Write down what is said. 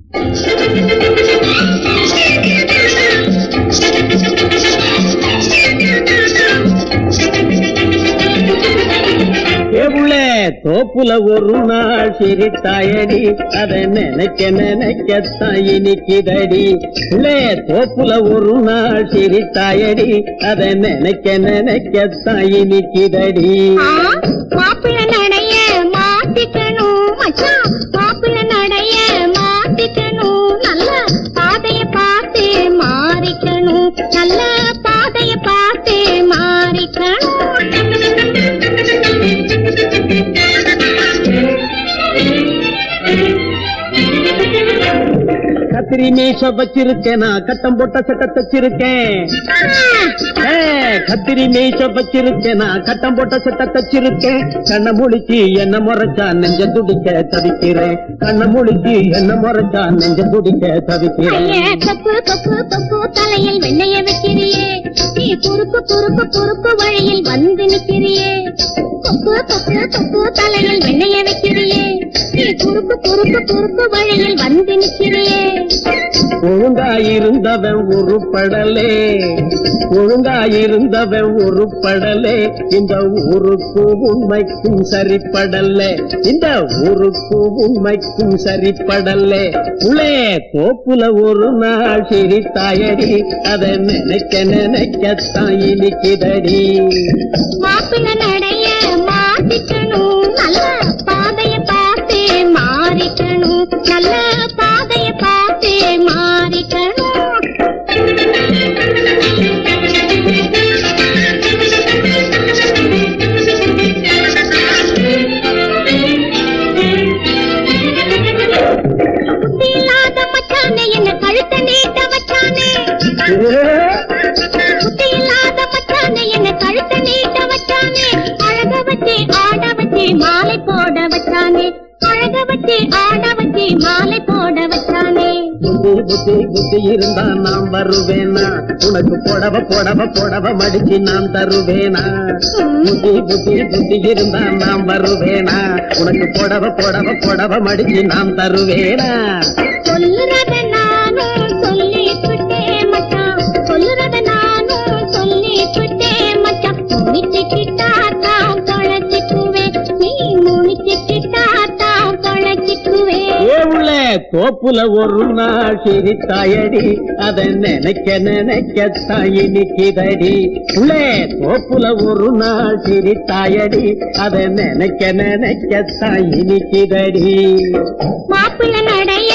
எவ்வளே தோப்புல ஒரு நாள் சிரித்தாயடி அதை நினைக்க நினைக்கத்தான் இனிக்குதடி உள்ளே தோப்புல ஒரு நாள் சிரித்தாயடி அதை நினைக்க நினைக்கத்தான் இனிக்குதடி மாப்பிள்ள நடைய மாத்திக்கணும் மச்சான் மாப்பிள்ள நடைய மாத்திக்கணும் நல்ல பாதைய பார்த்து மாறிக்கணும் நல்ல பாதைய பார்த்து மாறிக்கணும் கத்திரி மீச வச்சிருக்கேன் நான் கட்டம் போட்ட சட்டை தச்சிருக்கேன் ஏ, கத்திரி மீச வச்சிருக்கேன் நான் கட்டம் போட்ட சட்டை தச்சிருக்கேன் கண்ண முழிச்சு என்ன முறைச்சா நெஞ்ச துடிக்க தவிக்கிறேன் கண்ண முழிச்சு என்ன முறைச்சா நெஞ்ச துடிக்க தவிக்கிறேன் ஐயே, கப்பு கப்பு கப்பு தலையில் வெண்ணைய வைக்கிறியே நீ குறுக்கு குறுக்கு குறுக்கு வழியில் வந்து நிற்கிறியே கப்பு கப்பு கப்பு தலையில் வெண்ணைய வைக்கிறியே நீ குறுக்கு குறுக்கு குறுக்கு வழியில் வந்து நிற்கிறியே ஒழுங்காயிருந்தவன் உருப்படலே ஒழுங்காயிருந்தவன் உருப்படலே இந்த ஊருக்கு உண்மைக்கும் சரிப்படலே இந்த ஊருக்கு உண்மைக்கும் சரிப்படலே உள்ளே தோப்புல ஒரு நாள் சிரித்தாயடி அதை நினைக்க நினைக்கத்தான் இனிக்குதடி மாப்பிள்ள நடைய மாத்திக்கணும் நல்ல பாதைய பார்த்து மாறிக்கணும் நல்ல பாதைய பார்த்து மாறிக்கணும் புத்தி இல்லாத மச்சானே என்ன கழுத்த நீட்ட வச்சானே புத்தி இல்லாத மச்சானே என்ன கழுத்த நீட்ட வச்சானே அழக வச்சு ஆட வச்சு மாலை போட வச்சானே அழக வச்சு ஆட வச்சு மாலை போட வச்சானே புத்தி புத்தி புத்தி இருந்தா நான் வருவேனா உனக்கு புடவ புடவ புடவ மடிச்சு நான் தருவேனா புத்தி புத்தி புத்தி இருந்தா நான் வருவேனா உனக்கு புடவ புடவ புடவ மடிச்சு நான் தருவேனா சொல்லுறத நானும் சொல்லிவிட்டேன் மச்சான் சொல்லுறத நானும் சொல்லிவிட்டேன் மச்சான் முடிச்சுக்கிட்டா தான் தொலைச்சிக்குவேன் நீ முடிச்சுக்கிட்டா தான் தொலைச்சிக்குவேன் ஏ உள்ள தோப்புல ஒரு நாள் சிரித்தாயடி அதை நினைக்க நினைக்கத்தான் இனிக்குதடி உள்ளே தோப்புல ஒரு நாள் சிரித்தாயடி அதை நினைக்க நினைக்கத்தான் இனிக்குதடி மாப்பிள்ள நடைய